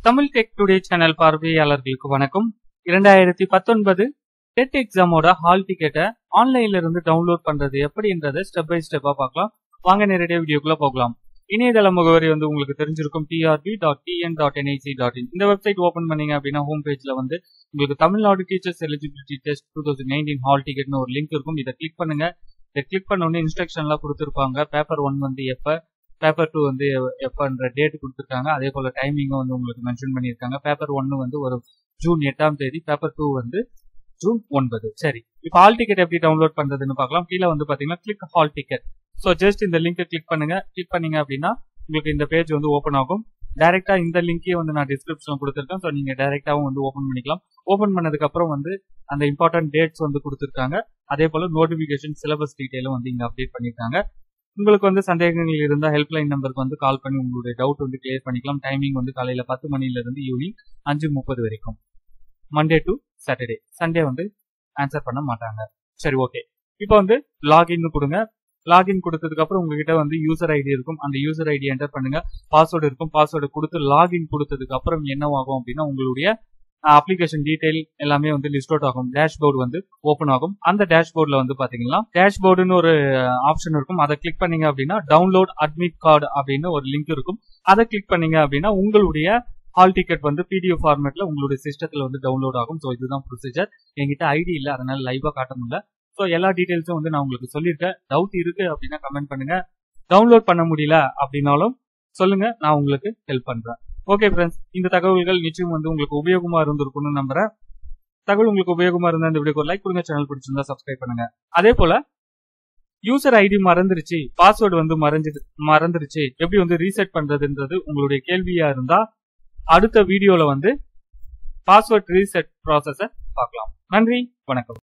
Tamil tech today channel பார்வையாளர்களுக்கு வணக்கம் இரண்டாயிரத்தி பத்தொன்பது டெட் எக்ஸாமோட ஹால் டிக்கெட்டை ஆன்லைன்ல இருந்து டவுன்லோட் பண்றது எப்படின்றத ஸ்டெப் பை ஸ்டெப்பா பார்க்கலாம் வாங்க நேரடியாக வீடியோக்குள்ள போகலாம் இணையதள முகவரி வந்து உங்களுக்கு தெரிஞ்சிருக்கும் TRB dot TN dot NIC dot in இந்த வெப்சைட் ஓப்பன் பண்ணீங்க அப்படின்னா ஹோம் பேஜ்ல வந்து உங்களுக்கு Tamil Nadu teachers eligibility test two thousand nineteen hall டிக்கெட்னு ஒரு லிங்க் இருக்கும் இதை கிளிக் பண்ணுங்க இதை கிளிக் பண்ண உடனே இன்ஸ்ட்ரக்ஷன்லாம் கொடுத்துருப்பாங்க பேப்பர் ஒன் வந்து எப்போ பேப்பர் டூ வந்து எப்பன்ற டேட் கொடுத்துருக்காங்க அதே போல டைமிங்கும் வந்து உங்களுக்கு மென்ஷன் பண்ணியிருக்காங்க பேப்பர் ஒன்னு வந்து ஒரு ஜூன் எட்டாம் தேதி பேப்பர் டூ வந்து ஜூன் ஒன்பது சரி இப்போ ஹால் டிக்கெட் எப்படி டவுன்லோட் பண்றதுன்னு பார்க்கலாம் கீழே வந்து பாத்தீங்கன்னா click hall ticket so just இந்த லிங்கை கிளிக் பண்ணுங்க கிளிக் பண்ணீங்க அப்படின்னா உங்களுக்கு இந்த பேஜ் வந்து ஓப்பன் ஆகும் டைரக்டா இந்த லிங்கே வந்து நான் டிஸ்கிரிப்ஷன் கொடுத்துருக்கேன் ஸோ நீங்க டைரக்டாவும் வந்து ஓப்பன் பண்ணிக்கலாம் ஓப்பன் பண்ணதுக்கு அப்புறம் வந்து அந்த இம்பார்ட்டன்ட் டேட்ஸ் வந்து கொடுத்துருக்காங்க அதே போல நோட்டிபிகேஷன் சிலபஸ் டீடைலும் வந்து இங்க அப்டேட் பண்ணிருக்காங்க உங்களுக்கு வந்து சந்தேகங்கள் இருந்தால் ஹெல்ப்லைன் நம்பருக்கு வந்து கால் பண்ணி உங்களுடைய டவுட் வந்து கிளியர் பண்ணிக்கலாம் டைமிங் வந்து காலையில பத்து மணில இருந்து ஈவினிங் அஞ்சு முப்பது வரைக்கும் மண்டே டு சாட்டர்டே சண்டே வந்து ஆன்சர் பண்ண மாட்டாங்க சரி ஓகே இப்போ வந்து லாகின் கொடுங்க லாகின் கொடுத்ததுக்கு அப்புறம் உங்ககிட்ட வந்து யூசர் ஐடி இருக்கும் அந்த யூசர் ஐடி என்டர் பண்ணுங்க பாஸ்வேர்டு இருக்கும் பாஸ்வேர்டு கொடுத்து லாகின் கொடுத்ததுக்கு அப்புறம் என்னவாகும் அப்படின்னா உங்களுடைய அப்ளிகேஷன் டீடைல் எல்லாமே வந்து லிஸ்ட் அவுட் ஆகும் டேஷ்போர்டு வந்து ஓப்பன் ஆகும் அந்த டேஷ்போர்டில் வந்து பாத்தீங்கன்னா டேஷ்போர்டுன்னு ஒரு ஆப்ஷன் இருக்கும் அதை கிளிக் பண்ணீங்க அப்படின்னா டவுன்லோட் அட்மிட் கார்டு அப்படின்னு ஒரு லிங்க் இருக்கும் அதை கிளிக் பண்ணீங்க அப்படின்னா உங்களுடைய ஹால் டிக்கெட் வந்து பிடிஎஃப் ஃபார்மேட்ல உங்களுடைய சிஸ்டத்துல வந்து டவுன்லோட் ஆகும் ஸோ இதுதான் ப்ரொசீஜர் என்கிட்ட ஐடி இல்லை அதனால லைவா காட்ட முடியல ஸோ எல்லா டீடைல்ஸும் வந்து நான் உங்களுக்கு சொல்லியிருக்கேன் டவுட் இருக்கு அப்படின்னா கமெண்ட் பண்ணுங்க டவுன்லோட் பண்ண முடியல அப்படின்னாலும் சொல்லுங்க நான் உங்களுக்கு ஹெல்ப் பண்றேன் ஓகே ஃப்ரெண்ட்ஸ் இந்த தகவல்கள் நிச்சயம் வந்து உங்களுக்கு உபயோகமா இருந்திருக்கும்னு நம்புறேன் தகவல் உங்களுக்கு உபயோகமா இருந்தா இந்த வீடியோக்கு லைக் கொடுங்க சேனல் பிடிச்சிருந்தா சப்ஸ்கிரைப் பண்ணுங்க அதே போல யூசர் ஐடி மறந்துருச்சு பாஸ்வேர்டு வந்து மறைஞ்சது மறந்துருச்சு எப்படி வந்து ரீசெட் பண்றதுன்றது உங்களுடைய கேள்வியா இருந்தா அடுத்த வீடியோல வந்து பாஸ்வேர்ட் ரீசெட் ப்ராசஸ பார்க்கலாம் நன்றி வணக்கம்